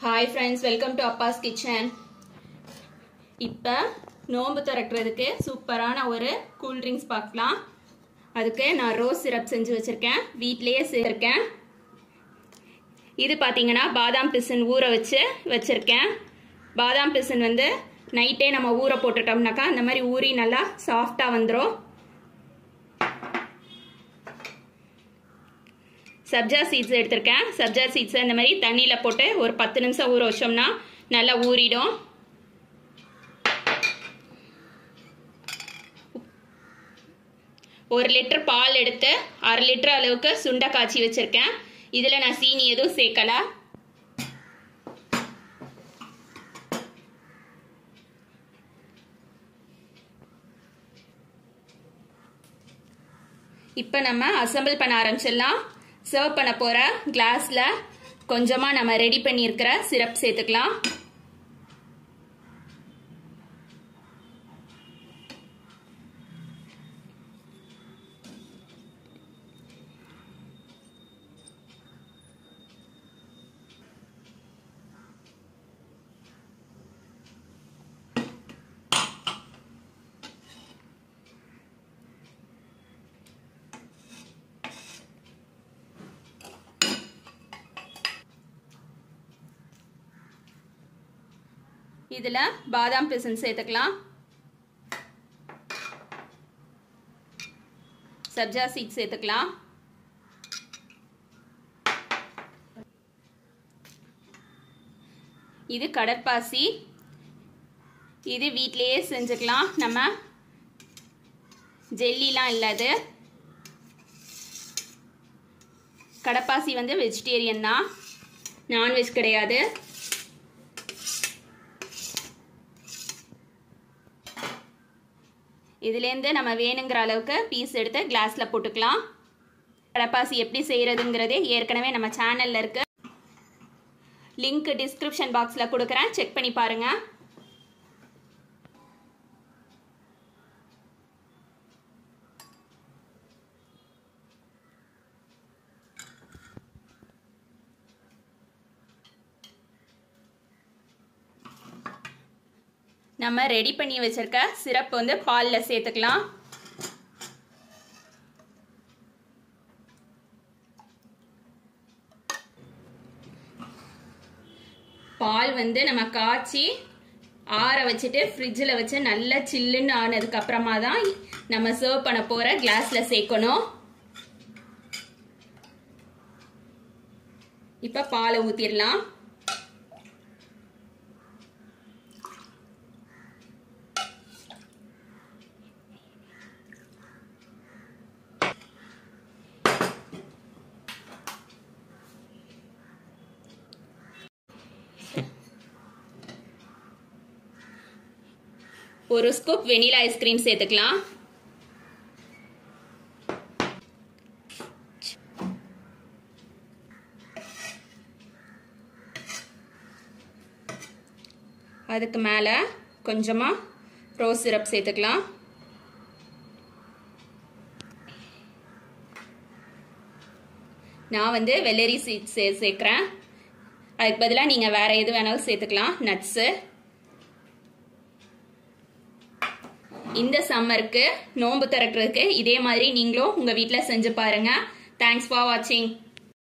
hi friends welcome to Abbas kitchen இப்போ நோன்பு திறக்கிறதுக்கு சூப்பரான ஒரு கூல் ட்ரிங்க்ஸ் பார்க்கலாம் அதுக்கு நான் ரோஸ் சிரப் செஞ்சு வச்சுருக்கேன் வீட்லேயே சேர்த்துருக்கேன் இது பார்த்தீங்கன்னா பாதாம் பிசின் ஊற வச்சு வச்சுருக்கேன் பாதாம் பிசின் வந்து நைட்டே நம்ம ஊற போட்டுட்டோம்னாக்கா அந்த மாதிரி ஊறி நல்லா சாஃப்டாக வந்துடும் சப்ஜா சீட்ஸ் எடுத்திருக்கேன் சப்ஜா சீட்ஸை இந்த மாதிரி தண்ணியில் போட்டு ஒரு பத்து நிமிஷம் ஊற வச்சோம்னா நல்லா ஊறிடும் ஒரு லிட்டர் பால் எடுத்து அரை லிட்டர் அளவுக்கு சுண்டை காய்ச்சி வச்சுருக்கேன் இதில் நான் சீனி எதுவும் சேர்க்கல இப்போ நம்ம அசம்பிள் பண்ண ஆரம்பிச்சிடலாம் சர்வ் பண்ண போகிற கிளாஸில் கொஞ்சமாக நம்ம ரெடி பண்ணியிருக்கிற சிரப் சேர்த்துக்கலாம் இதில் பாதாம் பிசன் சேர்த்துக்கலாம் சப்ஜா சீட் சேர்த்துக்கலாம் இது கடற்பாசி இது வீட்லேயே செஞ்சுக்கலாம் நம்ம ஜெல்லிலாம் இல்லாது கடப்பாசி வந்து வெஜிடேரியன் தான் நான்வெஜ் கிடையாது இதுலேருந்து நம்ம வேணுங்கிற அளவுக்கு பீஸ் எடுத்து கிளாஸில் போட்டுக்கலாம் கடப்பாசி எப்படி செய்கிறதுங்கிறதே ஏற்கனவே நம்ம சேனலில் இருக்குது லிங்க் டிஸ்கிரிப்ஷன் பாக்ஸில் கொடுக்குறேன் செக் பண்ணி பாருங்கள் நம்ம ரெடி பண்ணி வச்சிருக்க சிரப் வந்து பாலில் சேர்த்துக்கலாம் பால் வந்து நம்ம காய்ச்சி ஆற வச்சுட்டு ஃப்ரிட்ஜில் வச்சு நல்லா சில்லுன்னு ஆனதுக்கு அப்புறமா தான் நம்ம சர்வ் பண்ண போகிற கிளாஸில் சேர்க்கணும் இப்போ பாலை ஊற்றிடலாம் ஒரு ஸ்கூப் வெனிலா ஐஸ்கிரீம் சேர்த்துக்கலாம் அதுக்கு மேலே கொஞ்சமாக ரோஸ் சிரப் சேர்த்துக்கலாம் நான் வந்து வெள்ளரி சீட் சே சேர்க்குறேன் அதுக்கு பதிலாக நீங்கள் வேறு எது வேணாலும் சேர்த்துக்கலாம் நட்ஸு இந்த சம்மருக்கு நோன்பு திறக்கிறதுக்கு இதே மாதிரி நீங்களும் உங்கள் வீட்டில் செஞ்சு பாருங்கள் தேங்க்ஸ் ஃபார் வாட்சிங்